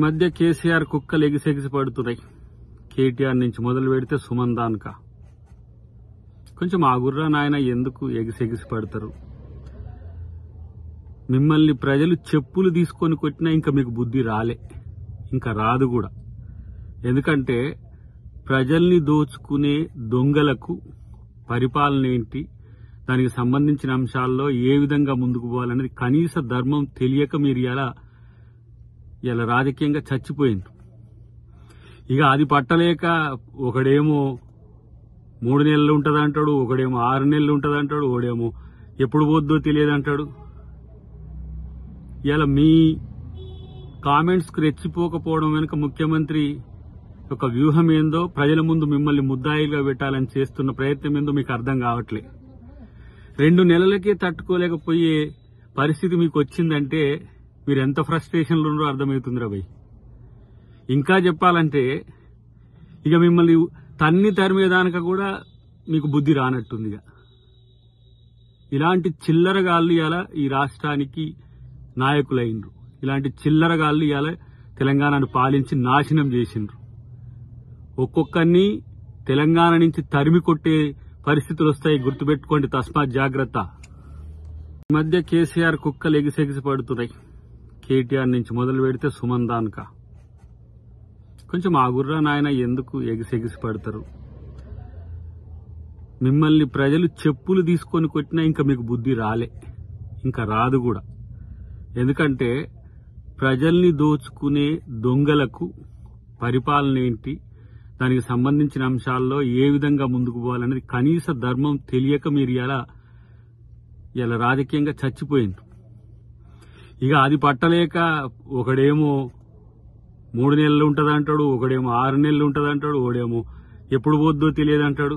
మధ్య కేసీఆర్ కుక్కలు ఎగిసెగిసి పడుతున్నాయి కేటీఆర్ నుంచి మొదలు పెడితే సుమన్ దాన్కా కొంచెం ఆగుర్రా నాయన ఎందుకు ఎగిసెగిసి పడతారు మిమ్మల్ని ప్రజలు చెప్పులు తీసుకొని కొట్టినా ఇంకా మీకు బుద్ధి రాలే ఇంకా రాదు కూడా ఎందుకంటే ప్రజల్ని దోచుకునే దొంగలకు పరిపాలన ఏంటి దానికి సంబంధించిన అంశాల్లో ఏ విధంగా ముందుకు పోవాలనేది కనీస ధర్మం తెలియక మీరు ఇలా ఇలా రాజకీయంగా చచ్చిపోయింది ఇక అది పట్టలేక ఒకడేమో మూడు నెలలు ఉంటుంది అంటాడు ఒకడేమో ఆరు నెలలు ఉంటుంది అంటాడు ఒకడేమో ఎప్పుడు పోద్దో తెలియదు అంటాడు ఇలా మీ కామెంట్స్కి రెచ్చిపోకపోవడం వెనుక ముఖ్యమంత్రి ఒక వ్యూహం ఏందో ప్రజల ముందు మిమ్మల్ని ముద్దాయిలుగా పెట్టాలని చేస్తున్న ప్రయత్నం ఏందో మీకు అర్థం కావట్లే రెండు నెలలకే తట్టుకోలేకపోయే పరిస్థితి మీకు వచ్చిందంటే మీరు ఎంత ఫ్రస్ట్రేషన్లో ఉన్నారో అర్థమవుతుంది భయ్ ఇంకా చెప్పాలంటే ఇక మిమ్మల్ని తన్ని తరిమేదానిక కూడా మీకు బుద్ధి రానట్టుంది ఇక ఇలాంటి చిల్లరగాళ్ళు ఇవాళ ఈ రాష్ట్రానికి నాయకులైండ్రు ఇలాంటి చిల్లరగాళ్ళు ఇవాళ తెలంగాణను పాలించి నాశనం చేసిండ్రు ఒక్కొక్కరిని తెలంగాణ నుంచి తరిమి కొట్టే పరిస్థితులు వస్తాయి గుర్తుపెట్టుకోండి తస్మాత్ జాగ్రత్త ఈ మధ్య కేసీఆర్ కుక్కలు ఎగిసెగిసి పడుతున్నాయి కేటీఆర్ నుంచి మొదలు పెడితే సుమన్ దాన్కా కొంచెం ఆగుర్రా నాయన ఎందుకు ఎగిసెగిసి పడతారు మిమ్మల్ని ప్రజలు చెప్పులు తీసుకొని కొట్టినా ఇంకా మీకు బుద్ధి రాలే ఇంకా రాదు కూడా ఎందుకంటే ప్రజల్ని దోచుకునే దొంగలకు పరిపాలన ఏంటి దానికి సంబంధించిన అంశాల్లో ఏ విధంగా ముందుకు పోవాలనేది కనీస ధర్మం తెలియక మీరు ఇలా ఇలా రాజకీయంగా చచ్చిపోయింది ఇక అది పట్టలేక ఒకడేమో మూడు నెలలు ఉంటుంది అంటాడు ఒకడేమో ఆరు నెలలు ఉంటుంది అంటాడు ఒకడేమో ఎప్పుడు పోద్దో తెలియదు అంటాడు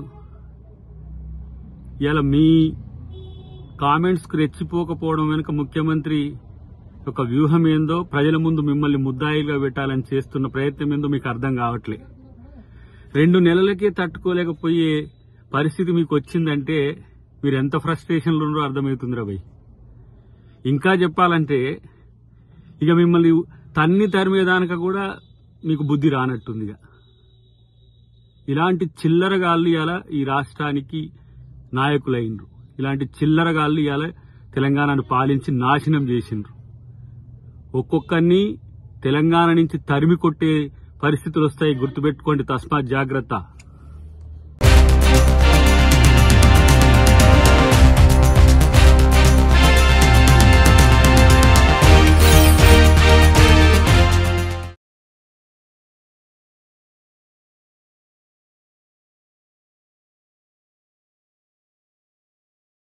ఇలా మీ కామెంట్స్కి రెచ్చిపోకపోవడం వెనుక ముఖ్యమంత్రి ఒక వ్యూహం ఏందో ప్రజల ముందు మిమ్మల్ని ముద్దాయిలుగా పెట్టాలని చేస్తున్న ప్రయత్నం ఏందో మీకు అర్థం కావట్లే రెండు నెలలకే తట్టుకోలేకపోయే పరిస్థితి మీకు వచ్చిందంటే మీరు ఎంత ఫ్రస్ట్రేషన్లో ఉన్నారో అర్థమవుతుంది భయ్ ఇంకా చెప్పాలంటే ఇక మిమ్మల్ని తన్ని తరిమేదానిక కూడా మీకు బుద్ధి రానట్టుంది ఇక ఇలాంటి చిల్లరగాళ్ళు ఇవాళ ఈ రాష్ట్రానికి నాయకులైండ్రు ఇలాంటి చిల్లరగాళ్ళు ఇవాళ తెలంగాణను పాలించి నాశనం చేసిండ్రు ఒక్కొక్కరిని తెలంగాణ నుంచి తరిమి కొట్టే పరిస్థితులు వస్తాయి గుర్తుపెట్టుకోండి తస్మాత్ జాగ్రత్త